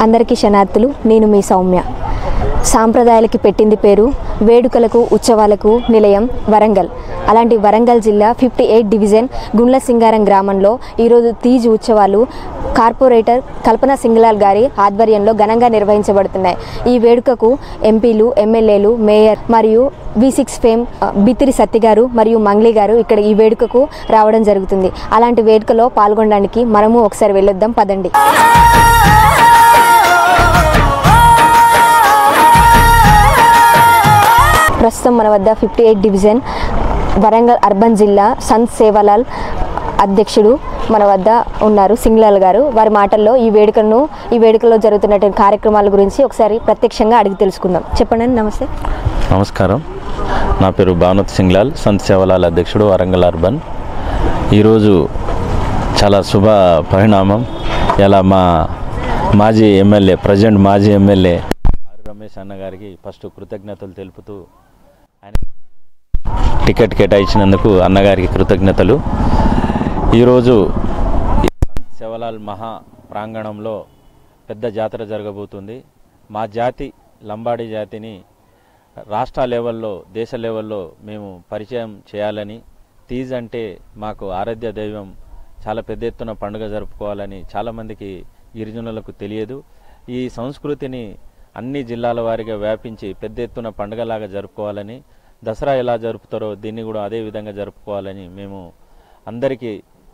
అందరికీ శనార్థులు నేను మీ సౌమ్య సాంప్రదాయాలకి పెట్టింది పేరు వేడుకలకు ఉత్సవాలకు నిలయం వరంగల్ అలాంటి వరంగల్ జిల్లా fifty eight division Gundla Singaram గ్రామంలో ఈరోజు తీజ్ ఉత్సవాలు కార్పొరేటర్ కల్పన సింగలాల్ గారి ఆధ్వర్యంలో ఘనంగా నిర్వహించబడుతున్నాయి ఈ వేడుకకు ఎంపీలు ఎమ్మెల్యేలు మేయర్ మరియు వి సిక్స్ ఫేమ్ ఆ, బిత్తిరి సత్తి గారు మరియు మంగ్లీ గారు ఇక్కడ ఈ వేడుకకు రావడం జరుగుతుంది అలాంటి వేడుకలో పాల్గొనడానికి మనము ఒకసారి వెళ్ళొద్దాం పదండి ప్రస్తుతం మన వద్ద fifty eight division Warangal urban జిల్లా సంత్ సేవాలాల్ అధ్యక్షుడు మన వద్ద ఉన్నారు సింగ్లాల్ గారు వారి మాటల్లో ఈ వేడుకను ఈ వేడుకలో జరుగుతున్నటువంటి కార్యక్రమాల గురించి ఒకసారి ప్రత్యక్షంగా అడిగి తెలుసుకుందాం చెప్పండి నమస్తే నమస్కారం నా పేరు భానుత్ సింగ్లాల్ సంత్ సేవలాల్ అధ్యక్షుడు వరంగల్ అర్బన్ ఈరోజు చాలా శుభ పరిణామం ఇలా మా మాజీ ఎమ్మెల్యే ప్రజెంట్ మాజీ ఎమ్మెల్యే ఆర్ రమేష్ అన్న గారికి ఫస్ట్ కృతజ్ఞతలు తెలుపుతూ ఆయన టికెట్ కేటాయించినందుకు అన్నగారికి కృతజ్ఞతలు ఈరోజు ఈ సంత్ శివలాల్ మహా ప్రాంగణంలో పెద్ద జాతర జరగబోతుంది మా జాతి లంబాడి జాతిని రాష్ట్ర లెవెల్లో దేశ లెవెల్లో మేము పరిచయం చేయాలని తీజ్ అంటే మాకు ఆరాధ్య దైవం చాలా పెద్ద ఎత్తున పండుగ జరుపుకోవాలని చాలామందికి గిరిజనులకు తెలియదు ఈ సంస్కృతిని అన్ని జిల్లాల వారీగా వ్యాపించి పెద్ద ఎత్తున పండుగలాగా జరుపుకోవాలని దసరా ఎలా జరుపుతారో దీన్ని కూడా అదే విధంగా జరుపుకోవాలని మేము అందరికీ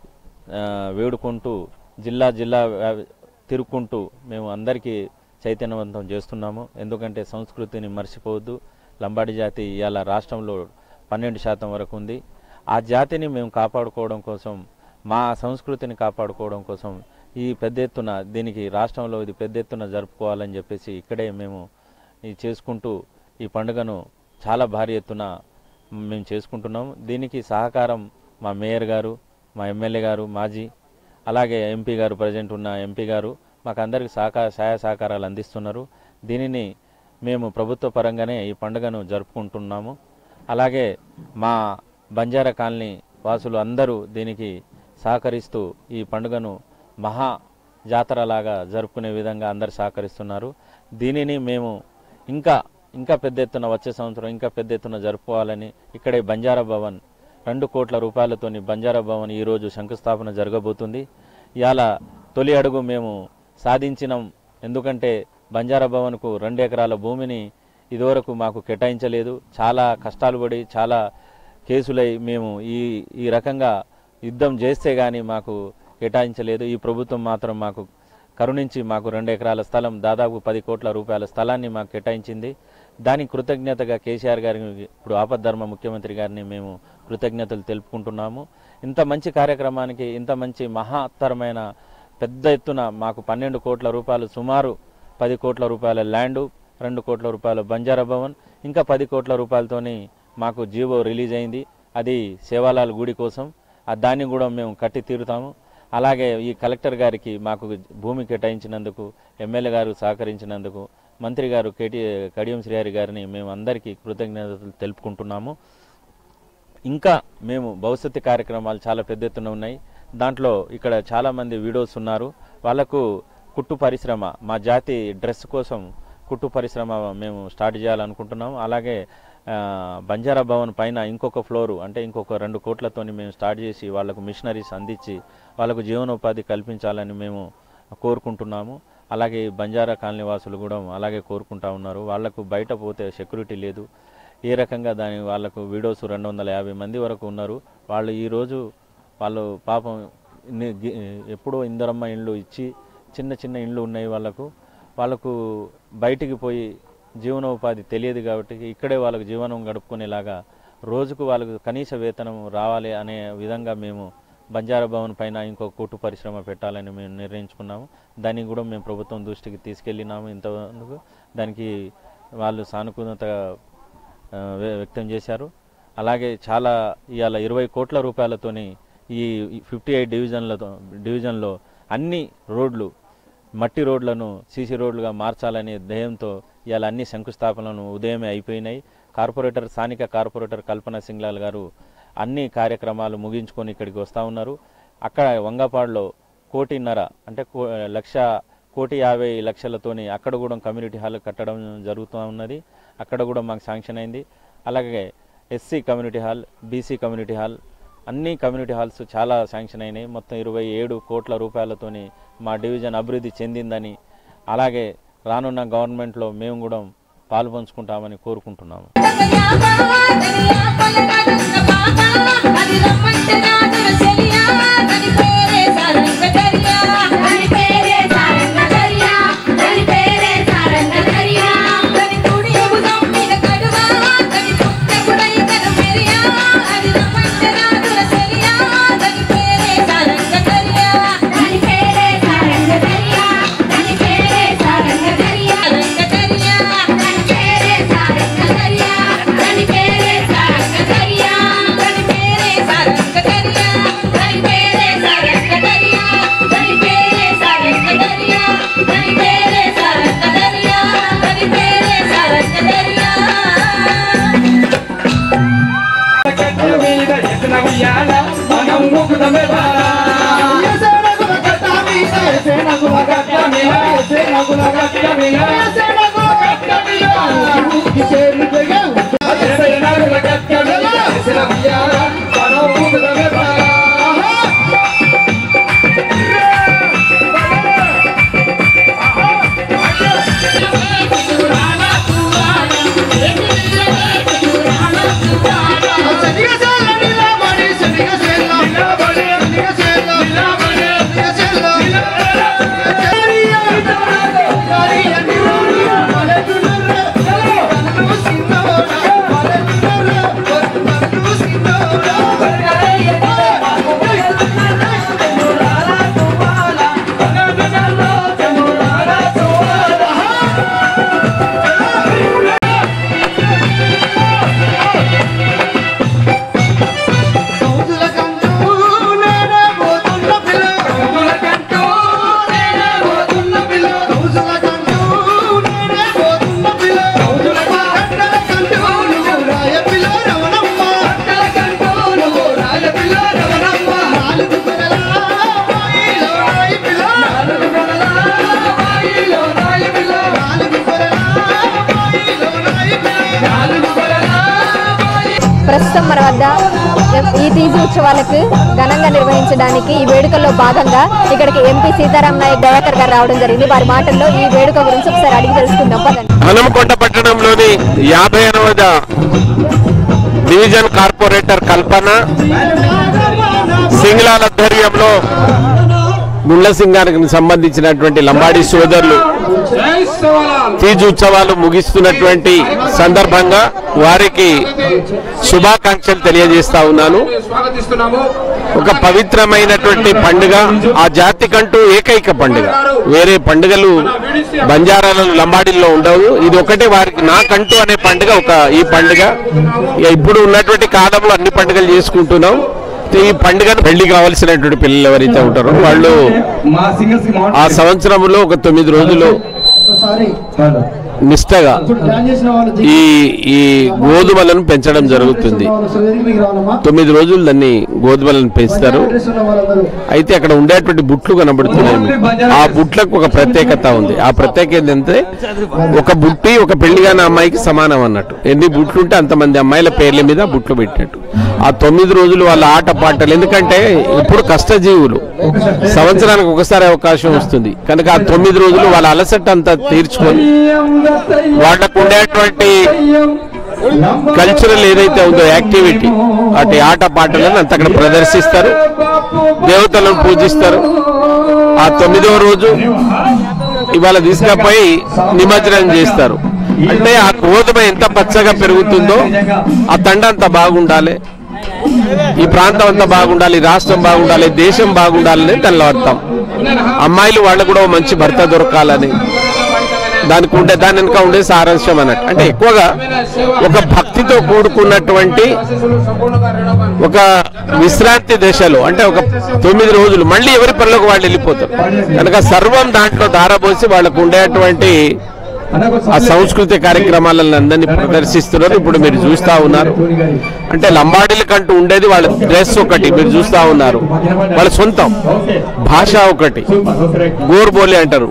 ఆ, వేడుకుంటూ జిల్లా జిల్లా వ్యా- తిరుక్కుంటూ మేము అందరికీ చైతన్యవంతం చేస్తున్నాము ఎందుకంటే సంస్కృతిని మర్చిపోవద్దు లంబాడి జాతి ఇవాళ రాష్ట్రంలో పన్నెండు శాతం వరకు ఉంది ఆ జాతిని మేము కాపాడుకోవడం కోసం మా సంస్కృతిని కాపాడుకోవడం కోసం ఈ పెద్ద ఎత్తున దీనికి రాష్ట్రంలో ఇది పెద్ద ఎత్తున జరుపుకోవాలని చెప్పేసి ఇక్కడే మేము ఇది చేసుకుంటూ ఈ పండుగను చాలా భారీ ఎత్తున మేము చేసుకుంటున్నాం దీనికి సహకారం మా మేయర్ గారు మా ఎమ్మెల్యే గారు మాజీ అలాగే ఎంపీ గారు ప్రజెంట్ ఉన్న ఎంపీ గారు మాకు అందరికి సహకార సహాయ సహకారాలు అందిస్తున్నారు దీనిని మేము ప్రభుత్వ పరంగానే ఈ పండుగను జరుపుకుంటున్నాము అలాగే మా బంజారా కాలనీ వాసులు అందరూ దీనికి సహకరిస్తూ ఈ పండుగను మహా జాతరలాగా జరుపుకునే విధంగా అందరు సహకరిస్తున్నారు దీనిని మేము ఇంకా ఇంకా పెద్ద ఎత్తున వచ్చే సంవత్సరం ఇంకా పెద్ద ఎత్తున జరుపుకోవాలని ఇక్కడే బంజారా భవన్ రెండు కోట్ల రూపాయలతోని బంజారా భవన్ ఈరోజు శంకుస్థాపన జరగబోతుంది ఇవాళ తొలి అడుగు మేము సాధించినాం ఎందుకంటే బంజారా భవన్కు రెండు ఎకరాల భూమిని ఇదివరకు మాకు కేటాయించలేదు చాలా కష్టాలు పడి చాలా కేసులై మేము ఈ ఈ రకంగా యుద్ధం చేస్తే కానీ మాకు కేటాయించలేదు ఈ ప్రభుత్వం మాత్రం మాకు కరుణించి మాకు రెండు ఎకరాల స్థలం దాదాపు పది కోట్ల రూపాయల స్థలాన్ని మాకు కేటాయించింది దానికి కృతజ్ఞతగా కేసీఆర్ గారికి ఇప్పుడు ఆపద్ధర్మ ముఖ్యమంత్రి గారిని మేము కృతజ్ఞతలు తెలుపుకుంటున్నాము ఇంత మంచి కార్యక్రమానికి ఇంత మంచి మహత్తరమైన పెద్ద ఎత్తున మాకు పన్నెండు కోట్ల రూపాయలు సుమారు పది కోట్ల రూపాయల ల్యాండు రెండు కోట్ల రూపాయల బంజారా భవన్ ఇంకా పది కోట్ల రూపాయలతోని మాకు జీవో రిలీజ్ అయింది అది సేవాలాల్ గుడి కోసం ఆ దాన్ని కూడా మేము కట్టి తీరుతాము అలాగే ఈ కలెక్టర్ గారికి మాకు భూమి కేటాయించినందుకు ఎమ్మెల్యే గారు సహకరించినందుకు మంత్రి గారు కేటీ కడియం శ్రీహరి గారిని మేము అందరికీ కృతజ్ఞతలు తెలుపుకుంటున్నాము ఇంకా మేము భవిష్యత్తు కార్యక్రమాలు చాలా పెద్ద ఎత్తున ఉన్నాయి దాంట్లో ఇక్కడ చాలామంది వీడియోస్ ఉన్నారు వాళ్ళకు కుట్టు పరిశ్రమ మా జాతి డ్రెస్ కోసం కుట్టు పరిశ్రమ మేము స్టార్ట్ చేయాలనుకుంటున్నాం అలాగే ఆ, బంజారా భవన్ పైన ఇంకొక ఫ్లోరు అంటే ఇంకొక రెండు కోట్లతోని మేము స్టార్ట్ చేసి వాళ్ళకు మిషనరీస్ అందించి వాళ్ళకు జీవనోపాధి కల్పించాలని మేము కోరుకుంటున్నాము అలాగే ఈ బంజారా కాలనీ వాసులు కూడా అలాగే కోరుకుంటా ఉన్నారు వాళ్ళకు బయట పోతే సెక్యూరిటీ లేదు ఏ రకంగా దాని వాళ్ళకు వీడియోస్ రెండు వందల యాభై మంది వరకు ఉన్నారు వాళ్ళు ఈరోజు వాళ్ళు పాపం ఇన్ని- గి- ఎప్పుడో ఇందరమ్మ ఇండ్లు ఇచ్చి చిన్న చిన్న ఇండ్లు ఉన్నాయి వాళ్ళకు వాళ్ళకు బయటికి పోయి జీవనోపాధి తెలియదు కాబట్టి ఇక్కడే వాళ్ళకు జీవనం గడుపుకునేలాగా రోజుకు వాళ్ళకు కనీస వేతనం రావాలి అనే విధంగా మేము బంజారా భవన్ పైన ఇంకో కుట్టు పరిశ్రమ పెట్టాలని మేము నిర్ణయించుకున్నాము దాన్ని కూడా మేము ప్రభుత్వం దృష్టికి తీసుకెళ్ళినాము ఇంతవరకు దానికి వాళ్ళు సానుకూలత ఆ, వ్య- వ్యక్తం చేశారు అలాగే చాలా ఇవాళ ఇరవై కోట్ల రూపాయలతోని ఈ ఫిఫ్టీ ఎయిట్ డివిజన్లతో డివిజన్లో అన్ని రోడ్లు మట్టి రోడ్లను సీసీ రోడ్లుగా మార్చాలనే ధ్యేయంతో ఇవాళ అన్ని శంకుస్థాపనలు ఉదయమే అయిపోయినాయి కార్పొరేటర్ స్థానిక కార్పొరేటర్ కల్పన సింగ్లాల్ గారు అన్ని కార్యక్రమాలు ముగించుకొని ఇక్కడికి వస్తూ ఉన్నారు అక్కడ వంగపాడులో కోటిన్నర అంటే కో- లక్ష కోటి యాభై లక్షలతోని అక్కడ కూడా కమ్యూనిటీ హాల్ కట్టడం జరుగుతూ ఉన్నది అక్కడ కూడా మాకు శాంక్షన్ అయింది అలాగే SC community hall BC community hall అన్ని కమ్యూనిటీ హాల్స్ చాలా శాంక్షన్ అయినాయి మొత్తం ఇరవై ఏడు కోట్ల రూపాయలతోని మా డివిజన్ అభివృద్ధి చెందిందని అలాగే రానున్న గవర్నమెంట్లో మేము కూడా పాలు పంచుకుంటామని కోరుకుంటున్నాము ప్రస్తుతం మన వద్ద ఈ తీజు ఉత్సవాలకు ఘనంగా నిర్వహించడానికి ఈ వేడుకల్లో భాగంగా ఇక్కడికి ఎంపీ సీతారాం నాయక్ దయాకర్ గారు రావడం జరిగింది వారి మాటల్లో ఈ వేడుక గురించి ఒకసారి అడిగి తెలుసుకుందాం పదండి హనుమకొండ పట్టణంలోని యాభై ఎనవద డివిజన్ కార్పొరేటర్ కల్పన సింగ్లాల ఆధ్వర్యంలో గుండ్ల సింగానికి సంబంధించినటువంటి లంబాడి సోదరులు తీజు ఉత్సవాలు ముగిస్తున్నటువంటి సందర్భంగా వారికి శుభాకాంక్షలు తెలియజేస్తా ఉన్నాను స్వాగతిస్తున్నాము ఒక పవిత్రమైనటువంటి పండుగ ఆ జాతికంటూ ఏకైక పండుగ వేరే పండుగలు బంజారాలలో లంబాడీల్లో ఉండవు ఇది ఒకటే వారికి నాకంటూ అనే పండుగ ఒక ఈ పండుగ ఇక ఇప్పుడు ఉన్నటువంటి కాలంలో అన్ని పండుగలు చేసుకుంటున్నాం అయితే ఈ పండుగను పెళ్లి కావాల్సినటువంటి పిల్లలు ఎవరైతే ఉంటారో వాళ్ళు మా సింగర్స్ కి ఆ సంవత్సరంలో ఒక తొమ్మిది రోజులు నిష్టగా ఈ ఈ గోధుమలను పెంచడం జరుగుతుంది తొమ్మిది రోజులు దాన్ని గోధుమలను పెంచుతారు అయితే అక్కడ ఉండేటువంటి బుట్లు కనబడుతున్నాయి మీకు. ఆ బుట్లకు ఒక ప్రత్యేకత ఉంది ఆ ప్రత్యేకత ఏంటంటే ఒక బుట్టి ఒక పెళ్లిగాని అమ్మాయికి సమానం అన్నట్టు ఎన్ని బుట్లు ఉంటే అంతమంది అమ్మాయిల పేర్ల మీద బుట్లు పెట్టినట్టు ఆ తొమ్మిది రోజులు వాళ్ళ ఆట పాటలు ఎందుకంటే ఇప్పుడు కష్టజీవులు సంవత్సరానికి ఒకసారి అవకాశం వస్తుంది కనుక ఆ తొమ్మిది రోజులు వాళ్ళ అలసట అంతా తీర్చుకొని వాళ్ళకు ఉండేటువంటి కల్చరల్ ఏదైతే ఉందో యాక్టివిటీ అటు ఆట పాటలను అంత అక్కడ ప్రదర్శిస్తారు దేవతలను పూజిస్తారు ఆ తొమ్మిదవ రోజు ఇవాళ తీసుకపోయి నిమజ్జనం చేస్తారు అంటే ఆ గోధుమ ఎంత పచ్చగా పెరుగుతుందో ఆ తండ అంత బాగుండాలి ఈ ప్రాంతం అంతా బాగుండాలి ఈ రాష్ట్రం బాగుండాలి దేశం బాగుండాలని దానిలో అర్థం అమ్మాయిలు వాళ్ళకు కూడా ఓ మంచి భర్త దొరకాలని దానికి ఉండే దాని వెనుక ఉండే సారాంశం అన్నట్టు అంటే ఎక్కువగా ఒక భక్తితో కూడుకున్నటువంటి ఒక విశ్రాంతి దశలో అంటే ఒక తొమ్మిది రోజులు మళ్ళీ ఎవరి పనిలోకి వాళ్ళు వెళ్ళిపోతారు కనుక సర్వం దాంట్లో ధారపోసి వాళ్ళకు ఉండేటువంటి ఆ సంస్కృతి కార్యక్రమాలను అందరినీ ప్రదర్శిస్తున్నారు ఇప్పుడు మీరు చూస్తా ఉన్నారు అంటే లంబాడీలకంటూ ఉండేది వాళ్ళ డ్రెస్ ఒకటి మీరు చూస్తా ఉన్నారు వాళ్ళ సొంతం భాష ఒకటి గోర్బోలి అంటారు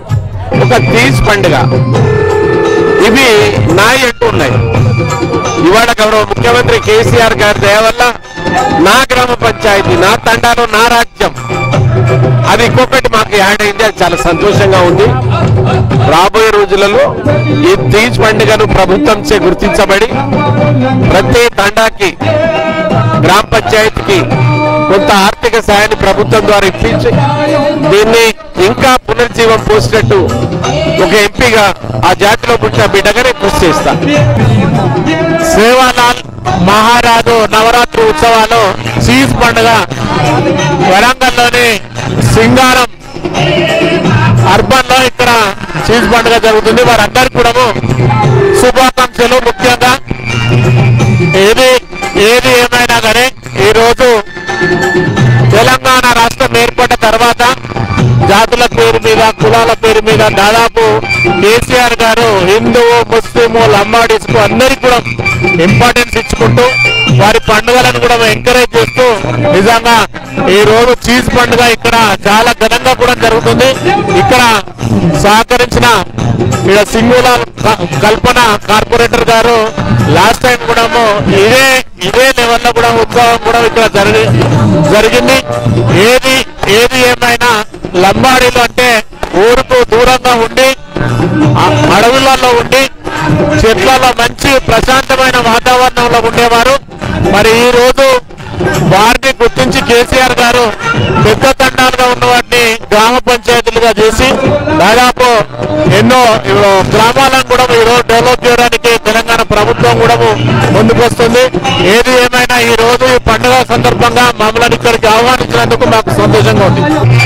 ఒక తీజ్ పండుగ ఇవి నా ఎట్టు ఉన్నాయి ఇవాళ గౌరవ ముఖ్యమంత్రి కేసీఆర్ గారి దయ వల్ల నా గ్రామ పంచాయతీ నా తండాలో నా రాజ్యం అది ఇంకొకటి మాకు యాడ్ అయింది అది చాలా సంతోషంగా ఉంది రాబోయే రోజులలో ఈ తీజ్ పండుగను ప్రభుత్వంచే గుర్తించబడి ప్రతి తండాకి గ్రామ పంచాయతీకి కొంత ఆర్థిక సాయాన్ని ప్రభుత్వం ద్వారా ఇప్పించి దీన్ని ఇంకా పునర్జీవం పోసినట్టు ఒక ఎంపీగా ఆ జాతిలో పుట్టిన బిడ్డగానే కృషి చేస్తా సేవాలాల్ మహారాజు నవరాత్రి ఉత్సవాలు సీజ్ పండుగ వరంగల్లోని సింగారం అర్బన్ లో ఇక్కడ చీజ్ పండుగ జరుగుతుంది వారందరికీ కూడా శుభాకాంక్షలు ముఖ్యంగా ఏది ఏది ఏమైనా కానీ ఈరోజు తెలంగాణ రాష్ట్రం ఏర్పడిన తర్వాత జాతుల పేరు మీద కులాల పేరు మీద దాదాపు కేసీఆర్ గారు హిందువు ముస్లిము లంబాడీస్ కు అందరికి కూడా ఇంపార్టెన్స్ ఇచ్చుకుంటూ వారి పండుగలను కూడా ఎంకరేజ్ చేస్తూ నిజంగా ఈ రోజు చీజ్ పండుగ ఇక్కడ చాలా ఘనంగా కూడా జరుగుతుంది ఇక్కడ సహకరించిన ఇక్కడ సింగుల క- కల్పన కార్పొరేటర్ గారు లాస్ట్ టైం కూడా ఇదే ఇదే లెవెల్లో కూడా ఉత్సవం కూడా ఇక్కడ జరిగి జరిగింది ఏది ఏది ఏమైనా లంబాడీలు అంటే ఊరుకు దూరంగా ఉండి ఆ అడవులలో ఉండి చెట్లలో మంచి ప్రశాంతమైన వాతావరణంలో ఉండేవారు మరి ఈ రోజు వారిని గుర్తించి కేసీఆర్ గారు పెద్ద తండాలుగా ఉన్న వాటిని గ్రామ పంచాయతీలుగా చేసి దాదాపు ఎన్నో ఇవ్వ- గ్రామాలను కూడా ఈ రోజు డెవలప్ చేయడానికి తెలంగాణ ప్రభుత్వం కూడా ముందుకు వస్తుంది ఏది ఏమైనా ఈ రోజు ఈ పండుగ సందర్భంగా మమ్మల్ని ఇక్కడికి ఆహ్వానించినందుకు మాకు సంతోషంగా ఉంది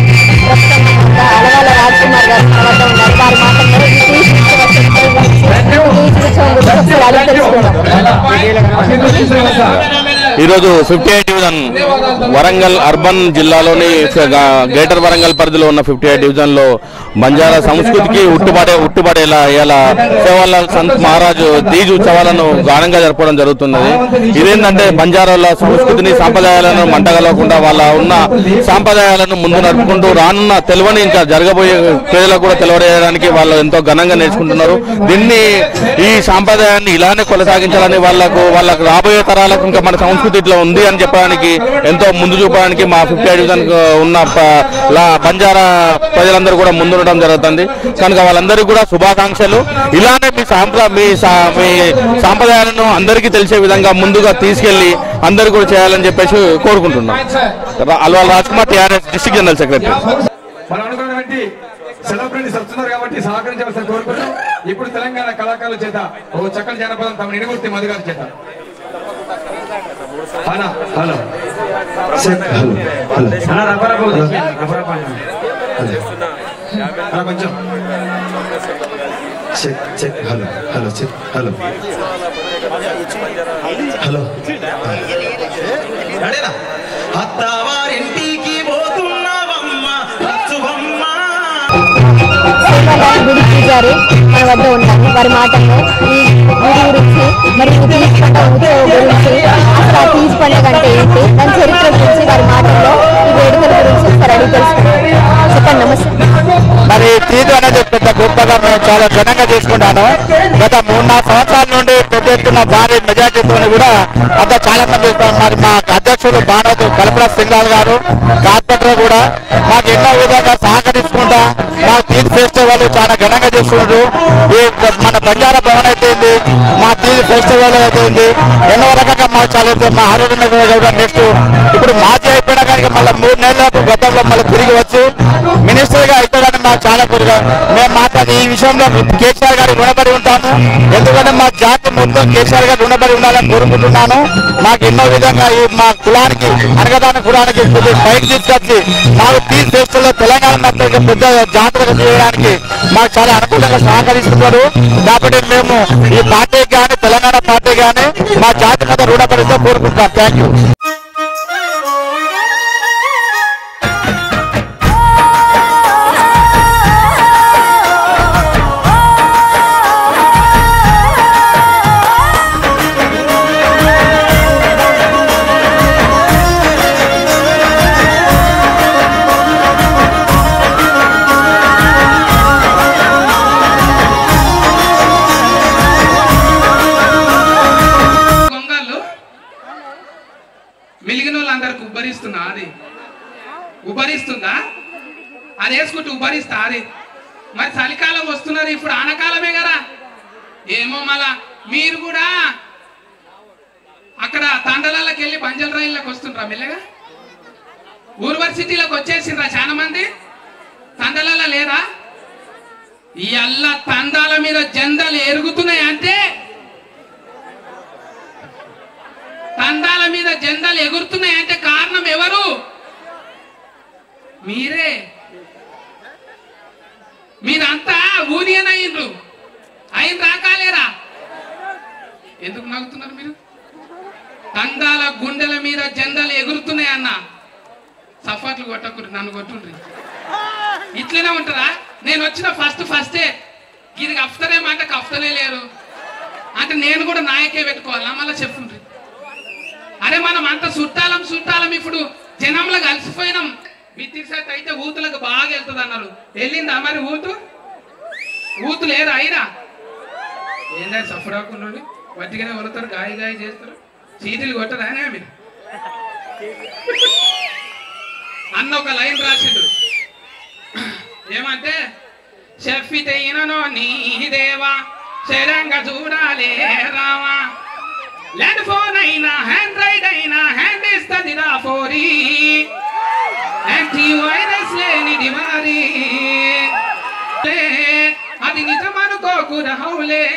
అలవాల రాజ్కుమార్ గారు మన వద్ద ఉన్నారు వారి మాటల్లో ఈ తీజ్ ఉత్సవం గురించి, తీజ్ ఉత్సవం గురించి ఒకసారి అడిగి తెలుసుకుందాం ఈరోజు fifty eight division Warangal urban జిల్లాలోని ఫ- గా- గ్రేటర్ వరంగల్ పరిధిలో ఉన్న ఫిఫ్టీ ఎయిట్ డివిజన్ లో బంజారా సంస్కృతికి ఉట్టుబడే ఉట్టుబడేలా ఇలా సేవాలాల్ సంత్ మహారాజు తీజ్ ఉత్సవాలను ఘనంగా జరపడం జరుగుతున్నది ఇదేంటంటే బంజారాల సంస్కృతిని సాంప్రదాయాలను మంటగలవకుండా వాళ్ళ ఉన్న సాంప్రదాయాలను ముందు నడుపుకుంటూ రానున్న తెలివని ఇంకా జరగబోయే ప్రజలకు కూడా తెలియజేయడానికి వాళ్ళు ఎంతో ఘనంగా నేర్చుకుంటున్నారు దీన్ని ఈ సాంప్రదాయాన్ని ఇలానే కొనసాగించాలని వాళ్ళకు వాళ్ళకు రాబోయే తరాలకు ఇంకా మన సంస్కృతి ఇట్లా ఉంది అని చెప్పడానికి ఎంతో ముందు చూపడానికి మా ఫిఫ్టీ డివిజన్ ఉన్న ప- లా- బంజారా ప్రజలందరూ కూడా ముందుండడం జరుగుతుంది కనుక వాళ్ళందరికీ కూడా శుభాకాంక్షలు ఇలానే మీ సాంప్ర మీ సా- మీ సాంప్రదాయాలను అందరికీ తెలిసే విధంగా ముందుగా తీసుకెళ్లి అందరూ కూడా చేయాలని చెప్పేసి కోరుకుంటున్నాం రా- Alwal Raj Kumar TRS district general secretary మనం అనుకున్నటువంటి సెలబ్రిటీస్ వస్తున్నారు కాబట్టి సహకరించవలసిన కోరుకుంటూ ఇప్పుడు తెలంగాణ కళాకారుల చేత ఓ చక్కని జానపదం తమ నిడుగుర్తి మధు గారి చేత అనా, హలో చెక్, హలో, హలో. అనా, రబ్బర్ రబ్బర్ వదిలేసి, రబ్బర్ రబ్బర్ అన్నా. హలో. అనా, కొంచెం check check hello hello check hello hello అడేనా అత్తవారింటికి పోతున్నావమ్మ లచ్చువమ్మ సేవాలాల్ గుడి పూజారి మన వద్ద ఉన్నారు వారి మాటల్లో ఈ గుడి గురించి మరియు ఈ తీజ్ పండుగ ఉత్సవం గురించి అసలు ఆ తీజ్ పండుగ అంటే ఏంటి దాని చరిత్ర గురించి వారి మాటల్లో ఈ వేడుకల గురించి ఒకసారి అడిగి తెలుసుకుందాం చెప్పండి నమస్తే మరి తీదు అనేది పెద్ద గొప్పగా మేము చాలా ఘనంగా చేసుకుంటాను గత మూడు నాలుగు సంవత్సరాల నుండి పెద్ద ఎత్తున భారీ మెజార్టీతో కూడా అంత చాలా మంది వస్తారు. మరి మా అధ్యక్షుడు బాణోతు కల్పన సింగాల్ గారు కార్పొరేటర్ కూడా మాకు ఎన్నో విధంగా సహకరించుకుంటా మా తీజ్ ఫెస్టివల్ చాలా ఘనంగా చేస్తున్నారు ఈ మన బంజారా భవన్ అయితే ఉంది, మా తీజ్ ఫెస్టివల్ అయితే ఉంది. ఎన్నో రకంగా మాకు చాలా అయితే మా హరిణ కూడా నెక్స్ట్ ఇప్పుడు మాజీ అయిపోయినా కానీ మళ్ళీ మూడు నెలలకు గతంలో మళ్ళీ తిరిగి వచ్చి మినిస్టర్ గా అయిపోయాడని మాకు చాలా కోరిక మేము మాట్లాడి ఈ విషయంలో కేసీఆర్ గారికి రుణపడి ఉంటాము ఎందుకంటే మా జాతి మొత్తం కేసీఆర్ గారు రుణపడి ఉండాలని కోరుకుంటున్నాను మాకు ఎన్నో విధంగా ఈ మా కులానికి అనగదాన కులానికి కొద్దిగా పైకి తీసుకొచ్చి మాకు తీసి దేశంలో తెలంగాణ మొత్తం పెద్ద జాతరగా చేయడానికి మాకు చాలా అనుకూలంగా సహకరిస్తున్నారు కాబట్టి మేము ఈ పార్టీకి కానీ తెలంగాణ పార్టీ కానీ మా జాతి మీద రుణపడితో కోరుకుంటున్నాం థ్యాంక్ యూ ఆ అది వేసుకుంటూ ఉబ్బరిస్తా అది మరి చలికాలం వస్తున్నది ఇప్పుడు ఆనకాలమే కదా ఏమో మళ్ళా మీరు కూడా అక్కడ తండలకి వెళ్ళి బంజల్ రైళ్ళకి వస్తుండ్రా మెల్లగా యూనివర్సిటీలోకి వచ్చేసిండ్రా చాలా మంది తండలలో లేదా ఈ అల్ల తండాల మీద జెండాలు ఎరుగుతున్నాయి అంటే తండాల మీద జెండాలు ఎగురుతున్నాయి అంటే కారణం ఎవరు మీరే మీరంతా యూనియన్ అయ్యిండ్రు అయిన రాకాలేరా ఎందుకు నవ్వుతున్నారు మీరు తండాల గుండెల మీద జెండాలు ఎగురుతున్నాయి అన్న సఫాట్లు కొట్టకూడదు నన్ను కొట్టుండ్రి ఇట్లనే ఉంటారా నేను వచ్చిన ఫస్ట్ ఫస్టే ఇది కఫ్తనే మాట కఫ్తలే లేరు అంటే నేను కూడా నాయకే పెట్టుకోవాలా మళ్ళీ చెప్పుండ్రి అరే మనం అంత చుట్టాలం చుట్టాలం ఇప్పుడు జనంలో కలిసిపోయినాం బిత్తిరి సెట్ అయితే ఊతులకు బాగా వెళ్తుంది అన్నారు వెళ్ళిందా మరి ఊతు ఊతు లేదా అయిరా ఏందా సఫరాకుండా వట్టిగానే వలుతారు గాయ గాయ చేస్తారు చీటీలు కొట్టరా అనే మీరు అన్న ఒక లైన్ రాసిండు ఏమంటే చెప్పితేనో నీ దేవా శరంగా చూడాలే రావా ల్యాండ్ ఫోన్ అయినా హ్యాండ్ రైడ్ అయినా హ్యాండ్ ఇస్తుంది రా ఫోరీ యాంటీ వైరస్ లేనిది మరి లే, అది నిజమనుకోకు రావులే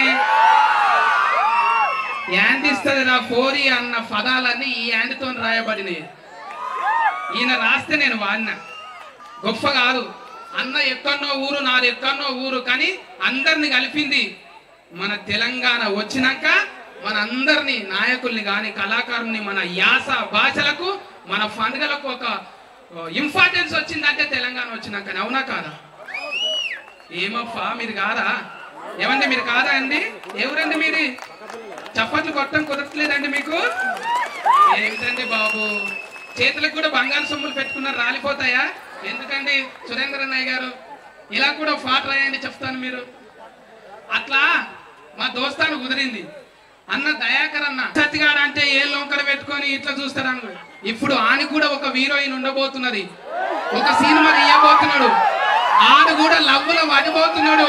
యాండ్ ఇస్తుంది రా ఫోరీ అన్న పదాలన్నీ ఈ యాండ్తో రాయబడినాయి ఈయన రాస్తే నేను వాడినా గొప్ప కాదు అన్న ఎక్కడనో ఊరు నాది ఎక్కడనో ఊరు కానీ అందరిని కలిపింది మన తెలంగాణ వచ్చినాక మన అందరిని నాయకుల్ని కానీ కళాకారుల్ని మన యాస భాషలకు మన పండుగలకు ఒక ఇంపార్టెన్స్ వచ్చిందంటే తెలంగాణ వచ్చినాక అవునా కాదా ఏమప్పా మీరు కాదా ఏమండి మీరు కాదా అండి ఎవరండి మీరు చప్పట్లు కొట్టడం కుదరట్లేదండి మీకు ఏమిటండి బాబు చేతులకు కూడా బంగారు సొమ్ములు పెట్టుకున్నారు రాలిపోతాయా ఎందుకండి సురేంద్ర అన్నయ్య గారు ఇలా కూడా ఒక పాట రాయండి చెప్తాను మీరు అట్లా మా దోస్తాను కుదిరింది అన్న దయాకర్ అన్న సత్తిగాడు అంటే ఏ లోంకర పెట్టుకొని ఇట్లా చూస్తారని ఇప్పుడు ఆని కూడా ఒక హీరోయిన్ ఉండబోతున్నది ఒక సినిమా తీయబోతున్నాడు ఆడు కూడా లవ్వులో పడిపోతున్నాడు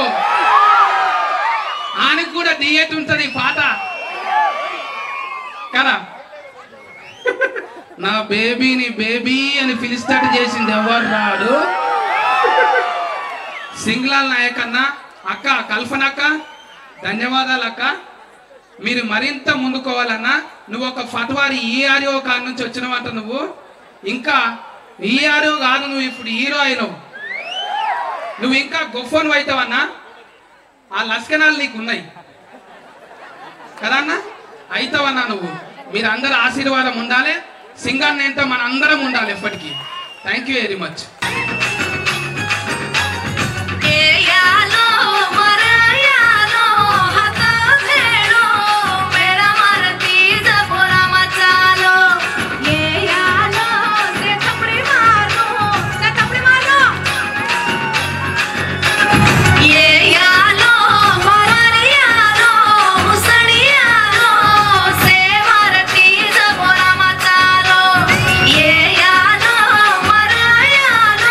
ఆనికి కూడా దియేట్ ఉంటది పాట కదా నా బేబీని బేబీ అని పిలిస్తాడు చేసింది ఎవరు రాడు సింగ్లాల్ నాయక్ అన్న అక్క కల్పన అక్క ధన్యవాదాలు అక్క మీరు మరింత ముందుకోవాలన్నా నువ్వు ఒక ఫట్వారి ఈఆర్ఓ కాడ నుంచి వచ్చినవంట నువ్వు ఇంకా ఈఆర్ఓ కాదు నువ్వు ఇప్పుడు హీరో అయినవు నువ్వు ఇంకా గొప్పను అవుతావన్నా ఆ లస్కనాలు నీకు ఉన్నాయి కదా అన్న అవుతావన్నా నువ్వు మీరు అందరు ఆశీర్వాదం ఉండాలి సింగర్ ఏంటో మన అందరం ఉండాలి ఎప్పటికీ థ్యాంక్ యూ వెరీ మచ్ ఏయాలో మరయాలో హతేడో మేరా మరతి జబోరా మచాలో ఏయాలో సే థపడి మారో సే థపడి మారో ఏయాలో మరయాలో ముసడియాలో సే మరతి జబోరా మచాలో ఏయాలో మరయాలో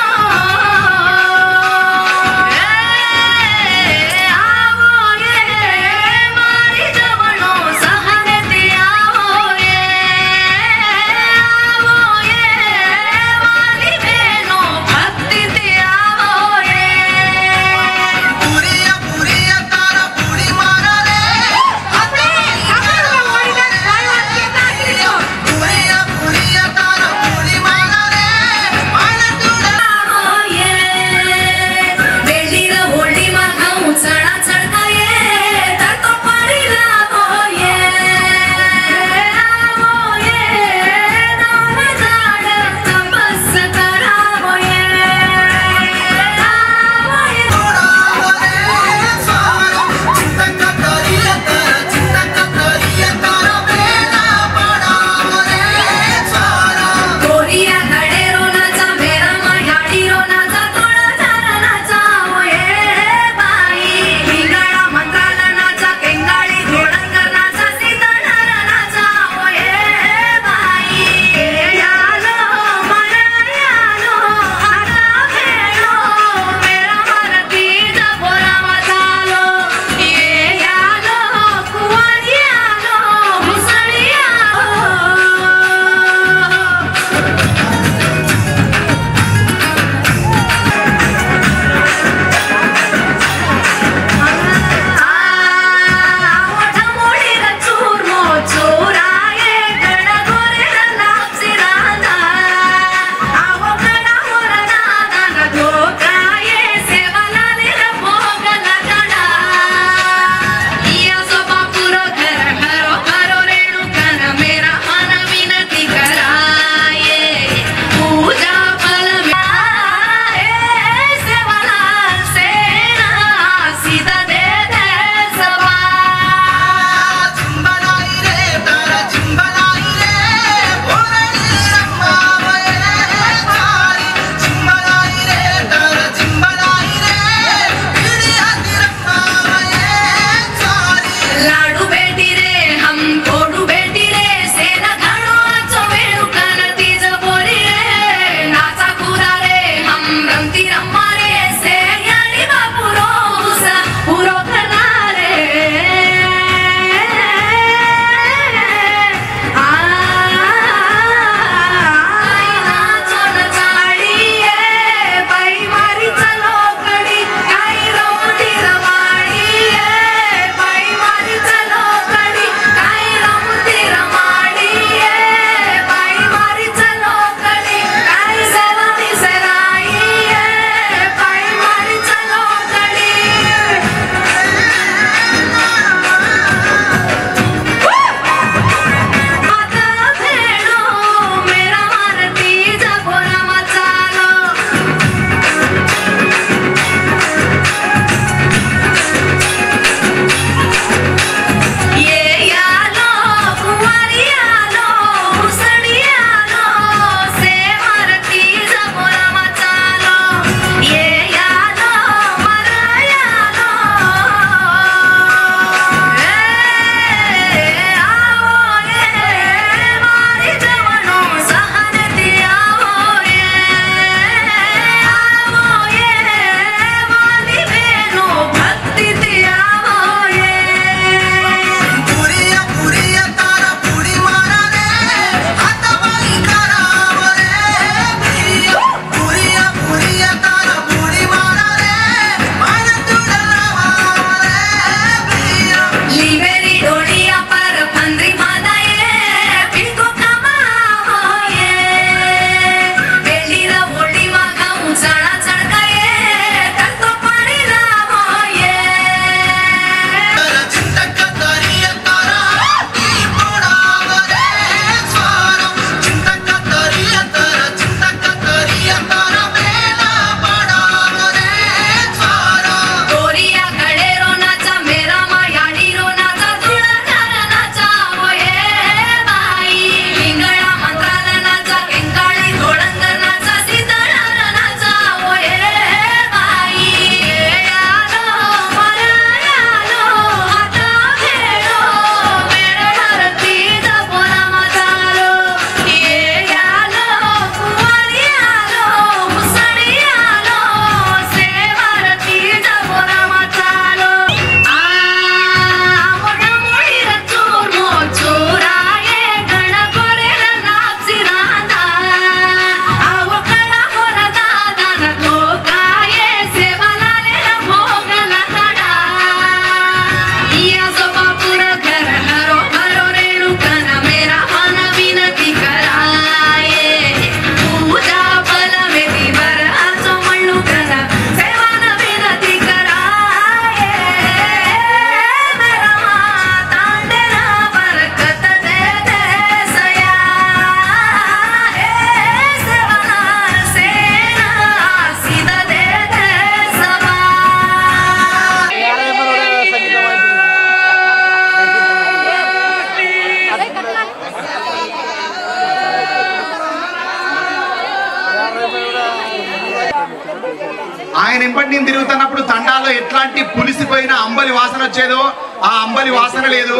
పోయినా అంబలి వాసన వచ్చేదో ఆ అంబలి వాసన లేదు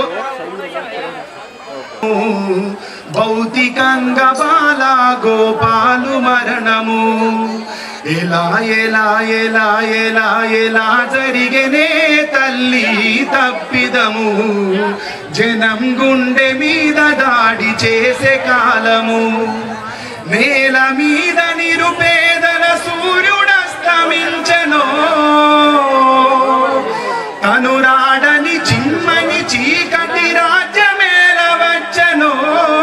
భౌతికంగా బాల గోపాలు మరణము ఎలా ఎలా ఎలా ఎలా ఎలా జరిగనే తల్లి తప్పిదము జనం గుండె మీద దాడి చేసే కాలము నేల మీద నిరుపేదల సూర్యుడస్తమించను తనురాడని చిమ్మని చీకటి రాజ్యమేల వచ్చను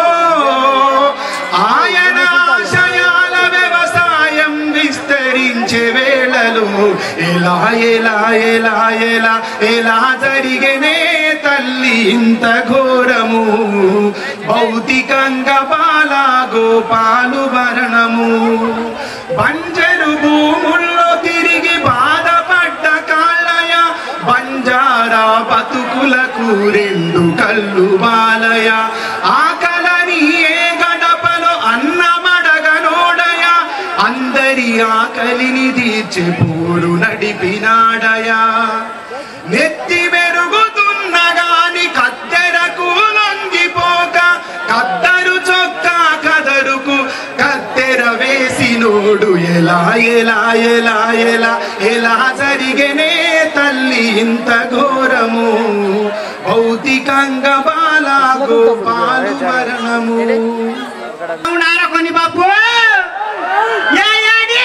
ఆయన ఆశయాల వ్యవసాయం విస్తరించే వేళలు ఎలా ఎలా ఎలా ఎలా ఎలా జరిగనే తల్లి ఇంత ఘోరము భౌతికంగా బాల గోపాలు మరణము బంజరు భూముల్లో తిరిగి బాధపడ్డ కాళ్ళయ బంజారా బతుకులకు రెండు కళ్ళు బాలయ ఆకలని ఏ గడపలో అన్నమడగనోడయ అందరి ఆకలిని తీర్చే పోరు నడిపినాడయా నెత్తి మెరుగుతున్న గాని కత్తెరకు లొంగిపోక కత్తరు చొక్కా కదరుకు కత్తెర వేసినోడు ఎలా ఎలా ఎలా ఎలా ఎలా జరిగనే తల్లి ఇంత ఘోరము భౌతికంగా బాల గోపాలు మరణము ఉన్నారా కొన్ని బాబు ఏ ఏడి?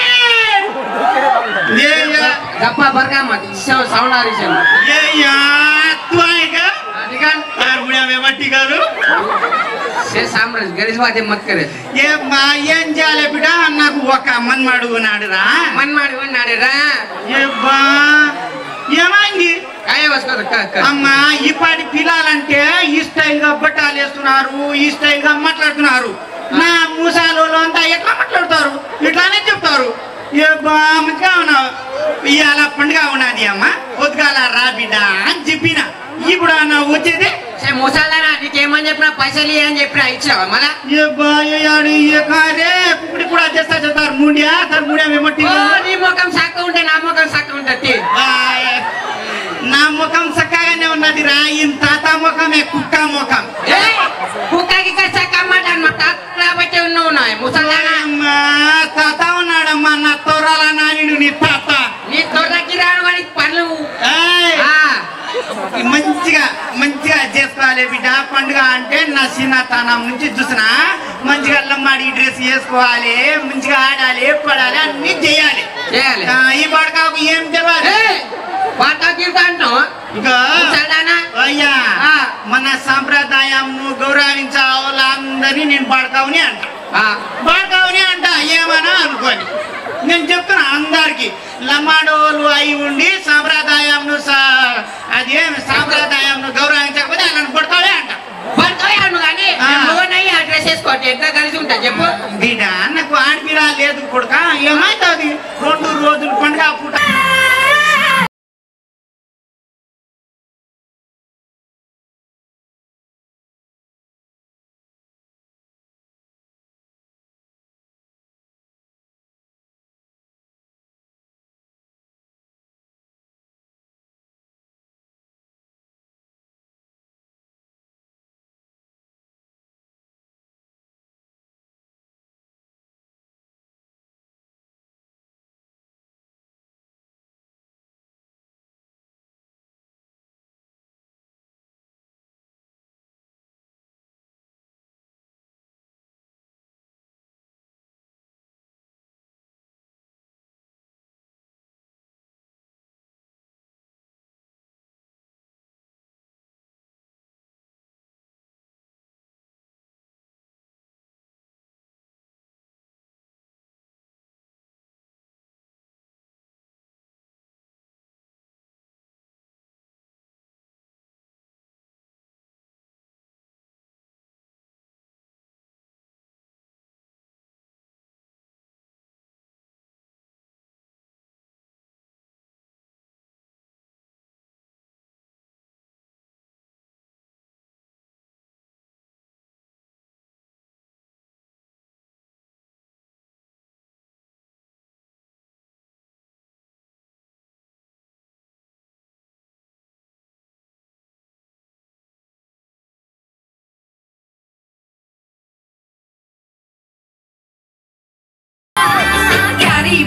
ఏ ఏ? గప్ప బర్గా మत సౌండ్ ఆరిసం ఏ యా, తు ఆయేగా? यार बुढ़िया में मट्टी करू సే సామ్రాజ్ గరిస్ వాతే మత్ करे ఏ మా ఏం చేయాలి బిడ్డ నాకు ఒక మన్మాడు ఉన్నాడు రా మన్మాడు ఉన్నాడు రా ఏ బా ఏమైంది కాయ వస్కో అమ్మా ఇప్పటి పిల్లలంటే ఈ స్టైల్ గా బట్టాలు వేస్తున్నారు ఈ స్టైల్ గా మాట్లాడుతున్నారు నా మూసాలు అంతా ఎట్లా మాట్లాడతారు ఇట్లానే చెప్తారు ఏ బా మంచిగా ఉన్నావు ఇవాళ పండుగ ఉన్నది అమ్మ పొద్దుగాల రా బిడ్డ అని చెప్పిన ఇప్పుడు అన్న వచ్చేది సే ముసలారా నీకేమని చెప్పినా పైసలు ఇయ్య అని చెప్పినా ఇచ్చావా మళ్ళా ఏ బా ఏ ఆడు ఏ కారే ఇప్పుడు కూడా చేస్తా చెప్తారు ముండియా సార్ ముండియా మేమట్టి ఓ, నీ ముఖం సక్క ఉంటే నా ముఖం సక్క ఉంటుంది నా ముఖం చక్కగానే ఉన్నది రా ఇంత తాత ముఖమే కుక్క ముఖం కుక్కకి సక్క మాట అన్నమాట కాబట్టి ఉన్నావు నా ముసలారా అమ్మా, తాత ఉన్నాడమ్మా నా తోరాల నాయుడు నీ తాత నీ తొర్రకి రాను వాడి పనులు ఏయ్, ఆ, మంచిగా మంచిగా చేసుకోవాలి బిడ్డ పండుగ అంటే నా చిన్నతనం నుంచి చూసిన మంచిగా లమ్మాడి డ్రెస్ వేసుకోవాలి మంచిగా ఆడాలి పడాలి అన్ని చేయాలి చేయాలి ఆ, ఈ పడకాకు ఏం తెలియాలి ఏయ్, పాట కీర్త అంటావు ఇక ముసలానా అయ్యా ఆ. మన సాంప్రదాయం నువ్వు గౌరవించావు వాళ్ళందరినీ నేను పడకావుని అంట ఆ, పడకావుని అంట ఏమన్నా అనుకోని నేను చెప్తున్నా అందరికి లమాడోలు అయి ఉండి సాంప్రదాయంను సా- అదేం సాంప్రదాయంను గౌరవించకపోతే వాళ్ళని పడతావే అంట పడుకోయాను కానీ ఆ. నువ్వునయ్యి ఆ డ్రెస్ వేసుకోవట్టు ఎట్లా కలిసి ఉంటా చెప్పు బిడ్డ నాకు ఆడపిల్ల లేదు కొడుక ఏమైతుంది రెండు రోజులు పండుగ పూట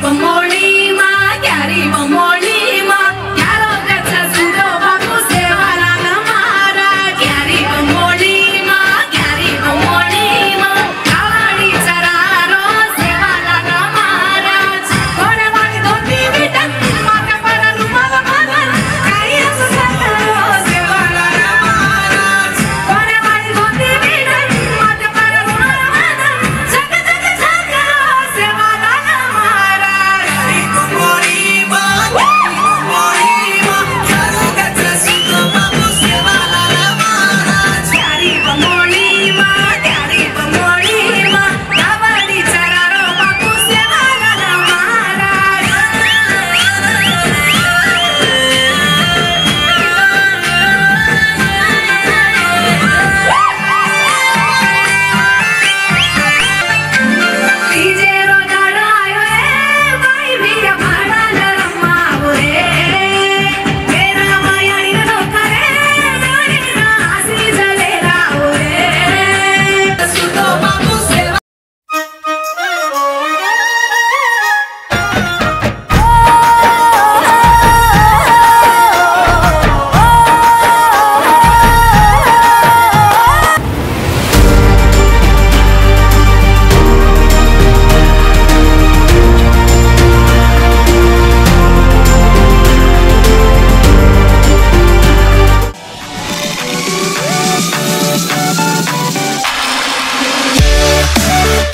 బొమ్మో